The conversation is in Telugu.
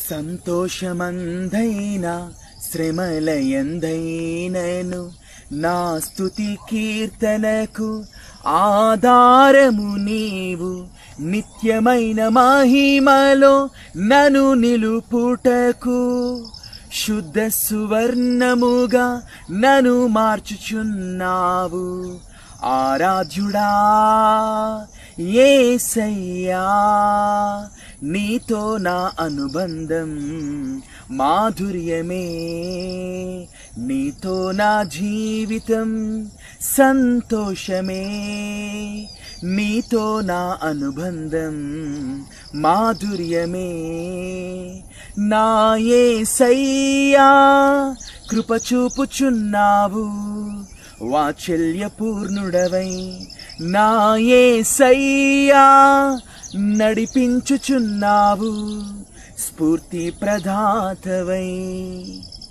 సంతోషమందైన శ్రమలయందైనను నా స్తుతి కీర్తనకు ఆధారము నీవు నిత్యమైన మహిమలో నను నిలుపుటకు శుద్ధ సువర్ణముగా నను మార్చుచున్నావు ఆరాధ్యుడా ఏసయ్యా నీతో నా అనుబంధం మాధుర్యమే నీతో నా జీవితం సంతోషమే నీతో నా అనుబంధం మాధుర్యమే నా ఏసయ్యా కృప చూపుచున్నావు వాత్సల్యపూర్ణుడవై నా ఏసయ్యా నడిపించుచున్నావు స్ఫూర్తి ప్రదాతవై